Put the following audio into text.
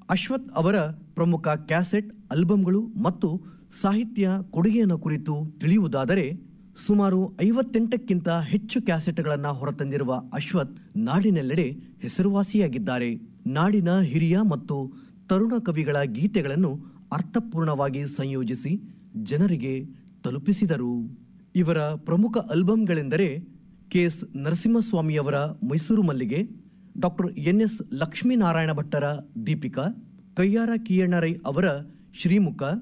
ಅಶ್ವಥ್ ಅವರ ಪ್ರಮುಖ ಕ್ಯಾಸೆಟ್ ಆಲ್ಬಂಗಳು ಮತ್ತು ಸಾಹಿತ್ಯ ಕೊಡುಗೆಯನ್ನು ಕುರಿತು ತಿಳಿಯುವುದಾದರೆ ಸುಮಾರು ಐವತ್ತೆಂಟಕ್ಕಿಂತ ಹೆಚ್ಚು ಕ್ಯಾಸೆಟ್ಗಳನ್ನು ಹೊರತಂದಿರುವ ಅಶ್ವಥ್ ನಾಡಿನೆಲ್ಲೆಡೆ ಹೆಸರುವಾಸಿಯಾಗಿದ್ದಾರೆ ನಾಡಿನ ಹಿರಿಯ ಮತ್ತು ತರುಣ ಕವಿಗಳ ಗೀತೆಗಳನ್ನು ಅರ್ಥಪೂರ್ಣವಾಗಿ ಸಂಯೋಜಿಸಿ ಜನರಿಗೆ ತಲುಪಿಸಿದರು ಇವರ ಪ್ರಮುಖ ಆಲ್ಬಂಗಳೆಂದರೆ ಕೆ ಎಸ್ ನರಸಿಂಹಸ್ವಾಮಿಯವರ Mysuru Mallige doctor N S Lakshminarayana ಭಟ್ಟರ ದೀಪಿಕಾ ಕಯ್ಯಾರ ಕಿಯಣ್ಣರೈ ಅವರ ಶ್ರೀಮುಖ